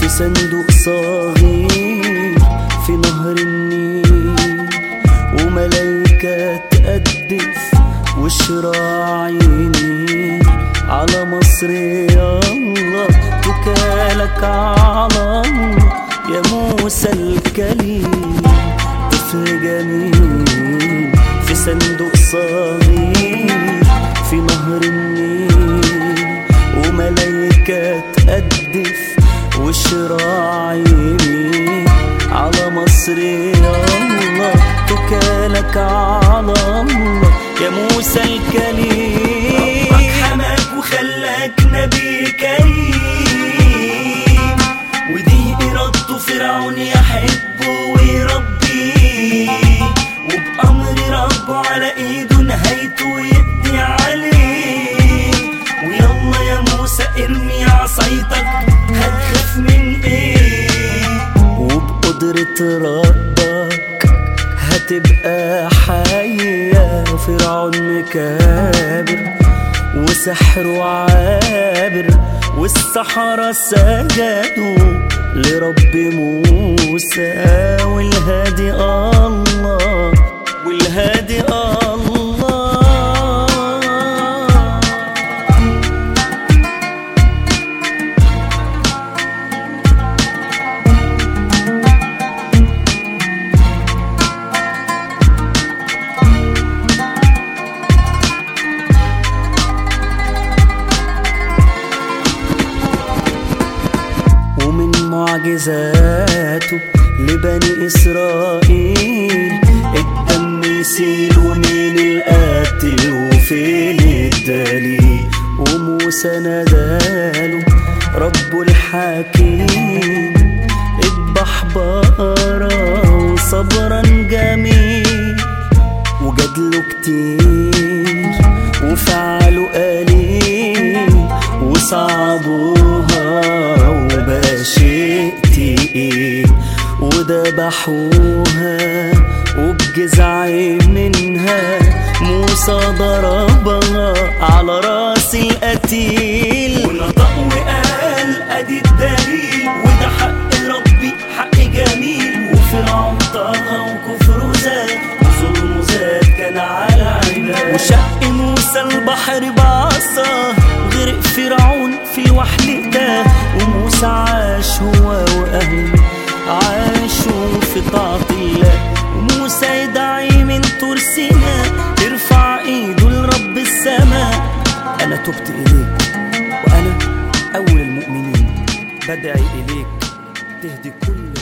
في صندوق صغير في نهر النيل وملايكة تقدس وشراعيني على مصر يا الله توكالك على الله يا موسى الكليم طفل جميل في صندوق صغير في نهر النيل وملايكة تقدس وشراعيني على مصر يا الله توكالك على الله يا موسى الكليم ربك حماك وخلاك نبي كريم ودي إرادته فرعون يحبه ويربيه وبأمر ربه على إيده نهايته يقضي عليه ويلا يا موسى ارمي عصايتك هتخاف من ايه وبقدرة ربك هتبقى حية فرعون مكابر وسحره عابر والسحرة سجدوا لرب موسى والهادي الله والهادي الله ومن معجزاته لبني إسرائيل الدم يسيل ومين القاتل وفين الدليل وموسى ناداله رب الحكيم اذبح بقرة وصبرا جميل وجدله كتير وفعلوا قليل وصعبوها وبقى شيء تقيل وذبحوها وبجزع منها موسى ضربها على راس القتيل ونطق وقال ادي الدليل وده حق ربي حق جميل وفرعون طغى وكفره زاد وظلمه زاد كان على عباد وشق موسى البحر بعصا غرق فرعون في الوحل ده وموسى عاش هو واهله عاشوا في طاعة الله وموسى يدعي من طور سيناء يرفع ايده لرب السماء انا تبت اليك وانا اول المؤمنين بدعي اليك تهدي كل